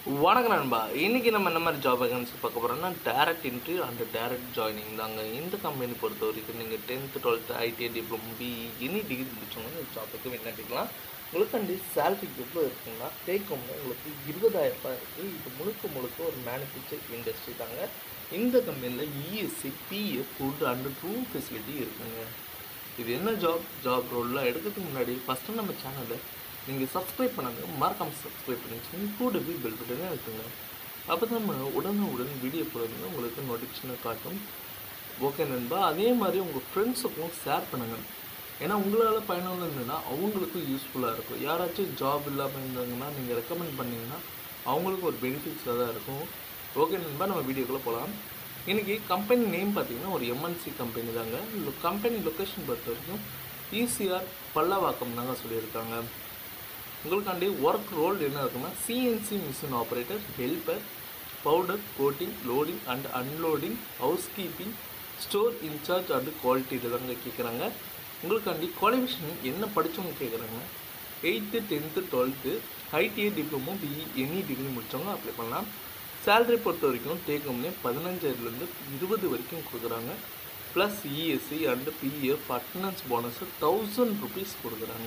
வணக்கம் நண்பா இன்னைக்கு நம்ம என்ன மாதிரி ஜாப் வேகன்சி பார்க்க போகிறோம்னா direct interview and direct joining தாங்க இந்த கம்பெனி பொறுத்த வரைக்கும் நீங்கள் tenth twelfth ITI diploma B any degree முடிச்சவங்க இந்த ஜாப்புக்கு விண்ணப்பிக்கலாம் உங்களுக்கு அண்டி சேலரி எவ்வளோ இருக்குன்னா டேக் ஹோம் உங்களுக்கு இருபதாயிரம் ரூபாய் இருக்குது இது முழுக்க முழுக்க ஒரு மேனுஃபேக்சர் இண்டஸ்ட்ரி தாங்க இந்த கம்பெனியில் ESC PF food and room facility இருக்குங்க இது என்ன ஜாப் ஜாப் ரோல்லாம் எடுக்கிறதுக்கு முன்னாடி ஃபஸ்ட்டு நம்ம சேனலை நீங்கள் சப்ஸ்கிரைப் பண்ணாங்க மறக்காமல் சப்ஸ்கிரைப் பண்ணி வச்சுக்கோங்க கூடவே பெல் பட்டனே இருக்குங்க அப்போ தான் நம்ம உடனுக்குடன் வீடியோ போடுறது உங்களுக்கு நோட்டிஃபிகேஷனை காட்டும் ஓகே நண்பா அதே மாதிரி உங்கள் ஃப்ரெண்ட்ஸுக்கும் ஷேர் பண்ணுங்கள் ஏன்னா உங்களால் பயனுள்ள இருந்ததுன்னா அவங்களுக்கும் யூஸ்ஃபுல்லாக இருக்கும் யாராச்சும் ஜாப் இல்லாமல் இருந்தாங்கன்னா நீங்கள் ரெக்கமெண்ட் பண்ணிங்கன்னா அவங்களுக்கும் ஒரு பெனிஃபிட்ஸாக தான் இருக்கும் ஓகே நண்பா நம்ம வீடியோக்குள்ளே போகலாம் இன்றைக்கி கம்பெனி நேம் பார்த்தீங்கன்னா ஒரு எம்என்சி கம்பெனி தாங்க இந்த கம்பெனி லொக்கேஷன் பொறுத்த வரைக்கும் ஈசிஆர் பல்லவாக்கம் தாங்க சொல்லியிருக்காங்க உங்களுக்காண்டி ஒர்க் ரோல் என்ன இருக்குன்னா CNC machine operator helper powder coating loading and unloading housekeeping store incharge and quality இதெல்லாம் கேட்குறாங்க உங்களுக்காண்டி குவாலிஃபிகேஷன் என்ன படித்தவங்க கேட்குறாங்க eighth tenth twelfth ITI diploma BE any degree முடித்தவங்க அப்ளை பண்ணலாம் சேலரி பொறுத்த வரைக்கும் டேக் ஹோம்னே பதினஞ்சாயிரத்துலேருந்து இருபது வரைக்கும் கொடுக்குறாங்க plus ESC and PF attendance bonus thousand rupees கொடுக்குறாங்க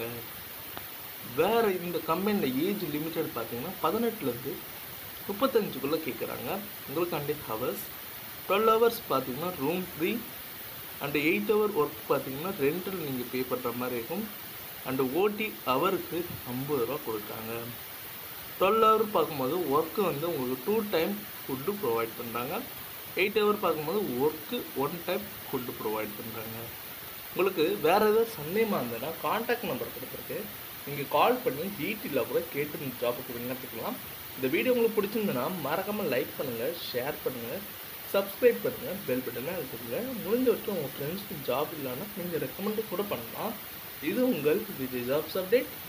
வேறு இந்த கம்பெனியில் ஏஜ் லிமிட்டட் பார்த்தீங்கன்னா பதினெட்டுலேருந்து முப்பத்தஞ்சுக்குள்ளே கேட்குறாங்க உங்களுக்காண்டி ஹவர்ஸ் டுவெல் ஹவர்ஸ் பார்த்தீங்கன்னா room free and eight hour work பார்த்தீங்கன்னா ரெண்டில் நீங்கள் பே பண்ணுற மாதிரி இருக்கும் அண்டு ஓடி ஹவருக்கு ஐம்பது ரூபா கொடுக்குறாங்க டுவெல் ஹவர் பார்க்கும்போது ஒர்க்கு வந்து உங்களுக்கு டூ டைம் ஃபுட்டு ப்ரொவைட் பண்ணுறாங்க எயிட் ஹவர் பார்க்கும்போது work one time food provide பண்ணுறாங்க உங்களுக்கு வேறு ஏதாவது சந்தேகமாக இருந்ததுன்னா காண்டாக்ட் நம்பர் கொடுத்துருக்கு நீங்கள் கால் பண்ணி டீட்டெயிலாக கூட கேட்டு இந்த ஜாபுக்கு விண்ணப்பிக்கலாம் இந்த வீடியோ உங்களுக்கு பிடிச்சிருந்ததுன்னா மறக்காமல் லைக் பண்ணுங்கள் ஷேர் பண்ணுங்கள் சப்ஸ்கிரைப் பண்ணுங்கள் பெல் பட்டனை அழுத்துங்க முடிஞ்ச வரைக்கும் உங்கள் ஃப்ரெண்ட்ஸ்க்கு ஜாப் இல்லைன்னா நீங்கள் ரெக்கமெண்ட் கூட பண்ணலாம் இது உங்கள் விஜய் ஜாப்ஸ் அப்டேட்